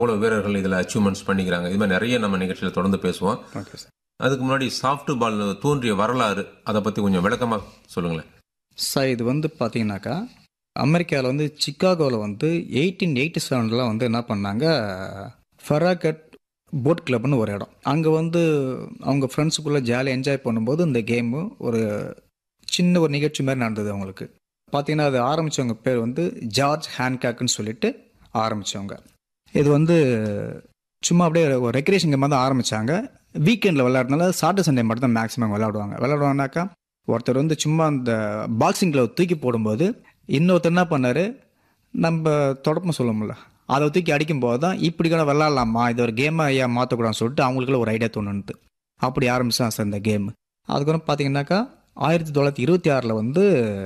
எவ்வளோ வீரர்கள் இதில் அச்சீவ்மெண்ட்ஸ் பண்ணிக்கிறாங்க இது மாதிரி நிறைய நம்ம நிகழ்ச்சியில் தொடர்ந்து பேசுவோம் ஓகே சார் அதுக்கு முன்னாடி சாஃப்ட் பால் தோன்றிய வரலாறு அதை பற்றி கொஞ்சம் விளக்கமாக சொல்லுங்களேன் சார் இது வந்து பார்த்தீங்கன்னாக்கா அமெரிக்காவில் வந்து சிக்காகோவில் வந்து எயிட்டீன் எயிட்டி செவனில் வந்து என்ன பண்ணாங்க ஃபெராகட் போட் கிளப்னு ஒரு இடம் அங்கே வந்து அவங்க ஃப்ரெண்ட்ஸுக்குள்ளே ஜாலியாக என்ஜாய் பண்ணும்போது இந்த கேமு ஒரு சின்ன ஒரு நிகழ்ச்சி மாதிரி நடந்தது அவங்களுக்கு பார்த்தீங்கன்னா அது ஆரம்பித்தவங்க பேர் வந்து ஜார்ஜ் ஹேன்காக்னு சொல்லிட்டு ஆரம்பித்தவங்க இது வந்து சும்மா அப்படியே ஒரு ரெக்ரேஷன் கேம் தான் ஆரம்பித்தாங்க வீக்கெண்டில் விளையாடுறதுனால சாட்டர்டே சண்டே மட்டும் தான் மேக்ஸிமம் விளையாடுவாங்க விளையாடுவாங்கனாக்கா ஒருத்தர் வந்து சும்மா அந்த பாக்ஸிங் கிளவ் தூக்கி போடும்போது இன்னொருத்தர் என்ன பண்ணார் நம்ம தொடப்பம் சொல்லுவோம்ல அதை தூக்கி அடிக்கும்போது தான் இப்படி கூட விளாட்லாமா இது ஒரு கேமை ஐயா மாற்றக்கூடாதுன்னு சொல்லிட்டு அவங்களுக்குள்ள ஒரு ஐடியா தோணுது அப்படி ஆரம்பிச்சான் சார் இந்த கேம் அதுக்கப்புறம் பார்த்தீங்கன்னாக்கா ஆயிரத்தி தொள்ளாயிரத்தி இருபத்தி ஆறில் வந்து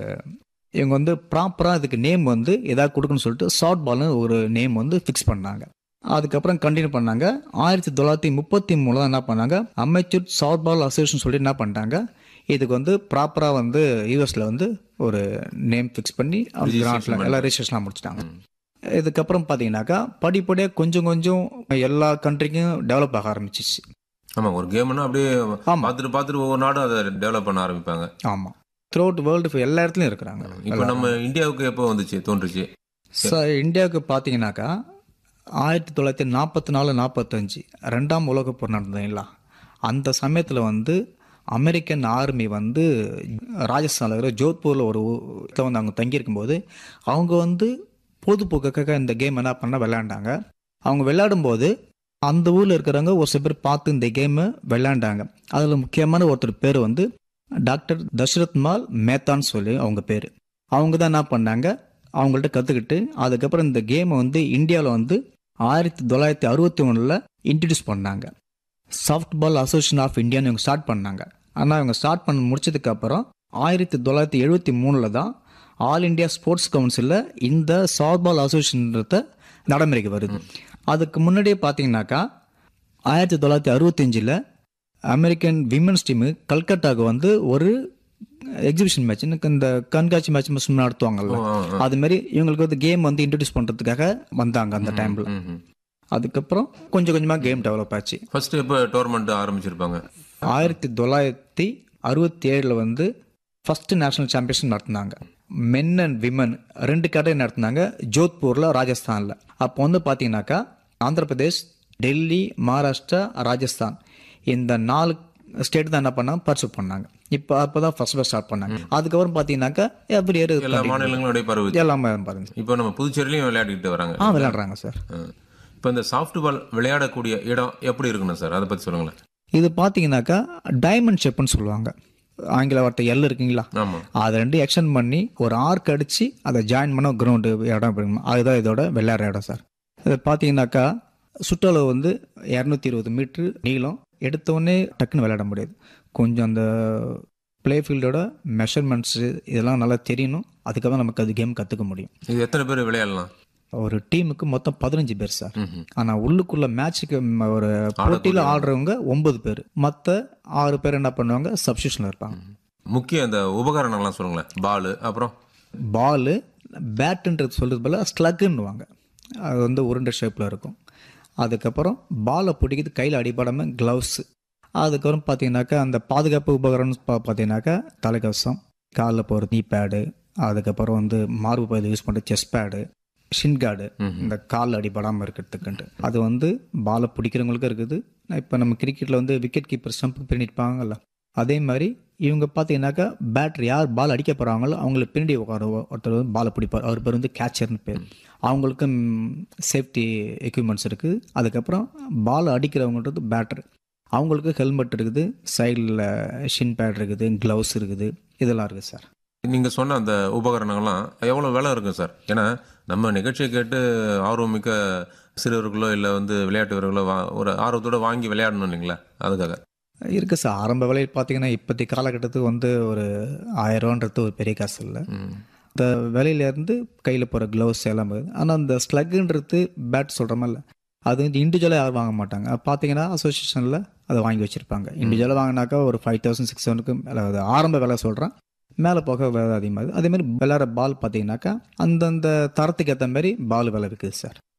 இவங்க வந்து ப்ராப்பராக இதுக்கு நேம் வந்து எதாவது கொடுக்கணும்னு சொல்லிட்டு ஷார்ட் பால்னு ஒரு நேம் வந்து ஃபிக்ஸ் பண்ணாங்க அதுக்கப்புறம் கண்டினியூ பண்ணாங்க ஆயிரத்தி தொள்ளாயிரத்தி முப்பத்தி மூணில் என்ன பண்ணாங்க அமைச்சர் ஷார்ட் பால் அசோசியேஷன் சொல்லி என்ன பண்ணிட்டாங்க இதுக்கு வந்து ப்ராப்பராக வந்து யூஎஸில் வந்து ஒரு நேம் ஃபிக்ஸ் பண்ணி அவங்க கிராண்ட்ல எல்லாம் ரெஜிஸ்ட்ரேஷன்லாம் முடிச்சிட்டாங்க இதுக்கப்புறம் பார்த்தீங்கன்னாக்கா படிப்படியாக கொஞ்சம் கொஞ்சம் எல்லா கண்ட்ரிக்கும் டெவலப் ஆக ஆரம்பிச்சிச்சு ஆமாம் ஒரு கேம்னா அப்படியே ஆமா. பார்த்துட்டு பார்த்துட்டு ஒவ்வொரு நாடும் அதை டெவலப் பண்ண ஆரம்பிப்பாங்க ஆமாம் த்ரூ அவுட் வேர்ல்டு எல்லா இடத்துலையும் இருக்கிறாங்க இப்போ நம்ம இந்தியாவுக்கு எப்போ வந்துச்சு தோன்றுச்சு சார் இந்தியாவுக்கு பார்த்தீங்கன்னாக்கா ஆயிரத்தி தொள்ளாயிரத்தி நாற்பத்தி நாலு நாற்பத்தஞ்சு ரெண்டாம் உலகப் போர் நடந்ததுங்களா அந்த சமயத்தில் வந்து அமெரிக்கன் ஆர்மி வந்து ராஜஸ்தானில் இருக்கிற ஜோத்பூரில் ஒரு இடத்துல வந்து அவங்க தங்கியிருக்கும்போது அவங்க வந்து பொழுதுபோக்குக்காக இந்த கேம் என்ன பண்ண விளையாண்டாங்க அவங்க விளையாடும்போது அந்த ஊரில் இருக்கிறவங்க ஒரு சில பேர் பார்த்து இந்த கேமை விளையாண்டாங்க அதில் முக்கியமான ஒருத்தர் பேர் வந்து டாக்டர் தஷ்ரத் மால் மேத்தான்னு சொல்லி அவங்க பேர் அவங்க தான் என்ன பண்ணாங்க அவங்கள்ட்ட கற்றுக்கிட்டு அதுக்கப்புறம் இந்த கேமை வந்து இந்தியாவில் வந்து ஆயிரத்தி தொள்ளாயிரத்தி அறுபத்தி ஒன்றில் இன்ட்ரடியூஸ் பண்ணாங்க சாஃப்ட் பால் அசோசியேஷன் ஆஃப் இந்தியான்னு இவங்க ஸ்டார்ட் பண்ணாங்க ஆனால் இவங்க ஸ்டார்ட் பண்ண முடிச்சதுக்கு அப்புறம் ஆயிரத்தி தொள்ளாயிரத்தி எழுபத்தி மூணில் தான் ஆல் இந்தியா ஸ்போர்ட்ஸ் கவுன்சிலில் இந்த சாஃப்ட் பால் அசோசியேஷன்றத நடைமுறைக்கு வருது அதுக்கு முன்னாடியே பார்த்தீங்கன்னாக்கா ஆயிரத்தி தொள்ளாயிரத்தி அறுபத்தஞ்சில் அமெரிக்கன் விமன்ஸ் டீமு கல்கட்டாவுக்கு வந்து ஒரு எக்ஸிபிஷன் மேட்ச் இந்த கண்காட்சி மேட்ச் சும்மா நடத்துவாங்கல்ல அது மாதிரி இவங்களுக்கு வந்து கேம் வந்து இன்ட்ரடியூஸ் பண்ணுறதுக்காக வந்தாங்க அந்த டைமில் அதுக்கப்புறம் கொஞ்சம் கொஞ்சமாக கேம் டெவலப் ஆச்சு ஃபர்ஸ்ட் எப்போ டோர்னமெண்ட் ஆரம்பிச்சிருப்பாங்க ஆயிரத்தி தொள்ளாயிரத்தி அறுபத்தி ஏழில் வந்து ஃபர்ஸ்ட் நேஷனல் சாம்பியன்ஷிப் நடத்தினாங்க மென் அண்ட் விமன் ரெண்டு கடை நடத்தினாங்க ஜோத்பூரில் ராஜஸ்தானில் அப்போ வந்து பார்த்தீங்கன்னாக்கா ஆந்திர பிரதேஷ் டெல்லி மகாராஷ்டிரா ராஜஸ்தான் இந்த நாலு ஸ்டேட் தான் என்ன பண்ணாங்க பர்சூட் பண்ணாங்க இப்போ அப்போ தான் ஃபர்ஸ்ட் ஸ்டார்ட் பண்ணாங்க அதுக்கப்புறம் பார்த்தீங்கன்னாக்கா எவ்ரி இயர் எல்லா மாநிலங்களுடைய பரவு எல்லாமே பாருங்க இப்போ நம்ம புதுச்சேரியிலையும் விளையாடிக்கிட்டு வராங்க ஆ விளையாடுறாங்க சார் இப்போ இந்த சாஃப்ட் பால் விளையாடக்கூடிய இடம் எப்படி இருக்கணும் சார் அதை பற்றி சொல்லுங்களேன் இது பார்த்தீங்கன்னாக்கா டைமண்ட் ஷேப்னு சொல்லுவாங்க ஆங்கில வார்த்தை எல் இருக்குங்களா ஆமாம் அதை ரெண்டு எக்ஸ்டெண்ட் பண்ணி ஒரு ஆர்க் அடித்து அதை ஜாயின் பண்ண கிரவுண்டு இடம் இருக்கணும் அதுதான் இதோட விளையாடுற இடம் சார் இது பார்த்தீங்கன்னாக்கா சுற்றளவு வந்து இரநூத்தி இருபது மீட்ரு நீளம் எடுத்தோடனே டக்குன்னு விளையாட முடியாது கொஞ்சம் அந்த ப்ளே ஃபீல்டோட மெஷர்மெண்ட்ஸு இதெல்லாம் நல்லா தெரியணும் அதுக்கப்புறம் நமக்கு அது கேம் கற்றுக்க முடியும் இது எத்தனை பேர் விளையாடலாம் ஒரு டீமுக்கு மொத்தம் பதினஞ்சு பேர் சார் ம்ஹும். ஆனால் உள்ளுக்குள்ள மேட்ச்சுக்கு ஒரு போட்டியில் ஆடுறவங்க ஒன்பது பேர் மற்ற ஆறு பேர் என்ன பண்ணுவாங்க சப்ஸ்டியூஷனில் இருப்பாங்க முக்கிய இந்த உபகரணங்கள்லாம் சொல்லுங்களேன் பால் அப்புறம் பாலு பேட்டுன்றது சொல்கிறது போல் ஸ்லக்குன்னுவாங்க அது வந்து உருண்டை ஷேப்பில் இருக்கும் அதுக்கப்புறம் பாலை பிடிக்கிறது கையில் அடிபடாமல் க்ளவுஸு அதுக்கப்புறம் பார்த்தீங்கன்னாக்கா அந்த பாதுகாப்பு உபகரணம் பா பார்த்தீங்கன்னாக்கா தலைக்கவசம் காலில் போகிற நீ பேடு அதுக்கப்புறம் வந்து மார்பு பகுதியில் யூஸ் பண்ணுற செஸ் பேடு ஷின் கார்டு இந்த கால் அடிபடாமல் இருக்கிறதுக்குன்ட்டு அது வந்து பாலை பிடிக்கிறவங்களுக்கும் இருக்குது இப்போ நம்ம கிரிக்கெட்டில் வந்து விக்கெட் கீப்பர் ஸ்டம்ப் பின்னிருப்பாங்கல்ல அதே மாதிரி இவங்க பார்த்தீங்கன்னாக்கா பேட்டர் யார் பால் அடிக்க போகிறாங்களோ அவங்களுக்கு பின்னாடி உட்கார ஒருத்தர் வந்து பாலை பிடிப்பார் அவர் பேர் வந்து கேச்சர்னு பேர் அவங்களுக்கும் சேஃப்டி எக்யூப்மெண்ட்ஸ் இருக்குது அதுக்கப்புறம் பால் அடிக்கிறவங்கன்றது பேட்டர் அவங்களுக்கு ஹெல்மெட் இருக்குது சைடில் ஷின் பேட் இருக்குது க்ளவுஸ் இருக்குது இதெல்லாம் இருக்குது சார் நீங்கள் சொன்ன அந்த உபகரணங்கள்லாம் எவ்வளோ விலை இருக்கும் சார் ஏன்னா நம்ம நிகழ்ச்சியை கேட்டு ஆர்வமிக்க சிறுவர்களோ இல்லை வந்து விளையாட்டு வீரர்களோ வா ஒரு ஆர்வத்தோட வாங்கி விளையாடணும் இல்லைங்களா அதுக்காக இருக்குது சார் ஆரம்ப விலையில் பார்த்தீங்கன்னா இப்போதைய காலகட்டத்துக்கு வந்து ஒரு ஆயிரரூவான்றது ஒரு பெரிய காசு இல்லை இந்த விலையிலேருந்து கையில் போகிற க்ளவுஸ் எல்லாமே ஆனால் அந்த ஸ்லக்குன்றது பேட் சொல்கிற மாதிரி இல்லை அது வந்து இண்டிவிஜுவலாக யாரும் வாங்க மாட்டாங்க அது பார்த்தீங்கன்னா அசோசியேஷனில் அதை வாங்கி வச்சுருப்பாங்க இண்டிவிஜுவலாக வாங்கினாக்கா ஒரு ஃபைவ் தௌசண்ட் சிக்ஸ் தௌசண்ட்க்கு அது ஆரம்ப விலை சொல்கிறேன் மேலே போக விலை அதிகமாகுது அதேமாதிரி விளையாடுற பால் பார்த்தீங்கன்னாக்கா அந்தந்த தரத்துக்கு ஏற்ற மாதிரி பால் விலை விற்குது சார்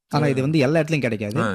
ஆனால் இது வந்து எல்லா இடத்துலையும் கிடைக்காது